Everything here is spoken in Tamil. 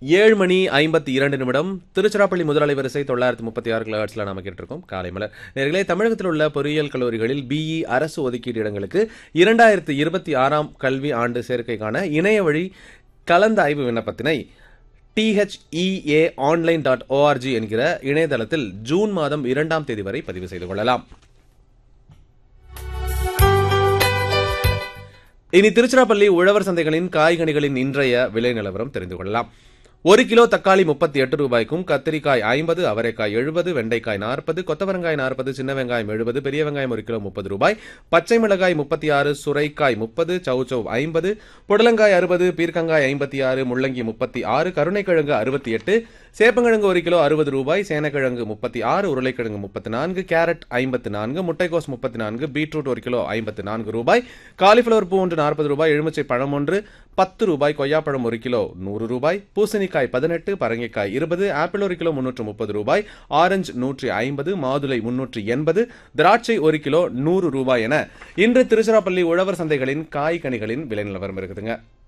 ஏழு மணி ஐம்பத்தி இரண்டு நிமிடம் திருச்சிராப்பள்ளி முதலாளி வரிசை தொள்ளாயிரத்தி முப்பத்தி ஆறு கிலோஹெர்ட்ஸ்ல நாம கேட்டிருக்கோம் காலை மலர் நேர்களே தமிழகத்தில் உள்ள பொறியியல் கல்லூரிகளில் பிஇ அரசு ஒதுக்கீடு இடங்களுக்கு இரண்டாயிரத்தி இருபத்தி ஆறாம் கல்வி ஆண்டு சேர்க்கைக்கான இணைய வழி கலந்த ஆய்வு விண்ணப்பத்தினை டிஹெச்இஏ ஆன்லைன் டாட் ஓஆர்ஜி என்கிற இணையதளத்தில் ஜூன் மாதம் இரண்டாம் தேதி வரை பதிவு செய்து கொள்ளலாம் இனி திருச்சிராப்பள்ளி உழவர் சந்தைகளின் காய்கனிகளின் இன்றைய விலை நிலவரம் தெரிந்து கொள்ளலாம் ஒரு கிலோ தக்காளி முப்பத்தி எட்டு ரூபாய்க்கும் கத்திரிக்காய் ஐம்பது அவரைக்காய் எழுபது வெண்டைக்காய் நாற்பது கொத்தவரங்காய் நாற்பது சின்ன வெங்காயம் எழுபது பெரிய வெங்காயம் ஒரு கிலோ முப்பது ரூபாய் பச்சை மிளகாய் முப்பத்தி ஆறு சுரைக்காய் முப்பது சௌச்சௌ ஐம்பது புடலங்காய் அறுபது பீர்க்கங்காய் ஐம்பத்தி ஆறு முள்ளங்கி முப்பத்தி ஆறு கருணைக்கிழங்கு அறுபத்தி எட்டு சேப்பங்கிழங்கு ஒரு கிலோ அறுபது ரூபாய் சேனக்கிழங்கு முப்பத்தி ஆறு உருளைக்கிழங்கு முப்பத்தி நான்கு கேரட் ஐம்பத்தி நான்கு முட்டைக்கோஸ் முப்பத்தி நான்கு பீட்ரூட் ஒரு கிலோ ஐம்பத்தி நான்கு ரூபாய் காலிஃபிளவர் பூ ஒன்று நாற்பது ரூபாய் எலுமிச்சை பழம் ஒன்று பத்து ரூபாய் கொய்யாப்பழம் ஒரு கிலோ நூறு ரூபாய் பூசணிக்காய் பதினெட்டு பரங்கிக்காய் இருபது ஆப்பிள் ஒரு கிலோ முன்னூற்று முப்பது ரூபாய் ஆரஞ்சு நூற்றி ஐம்பது மாதுளை முன்னூற்றி எண்பது திராட்சை ஒரு கிலோ நூறு ரூபாய் என இன்று திருச்சிராப்பள்ளி உழவர் சந்தைகளின் காய்கனிகளின் விலை நிலவரம் இருக்குதுங்க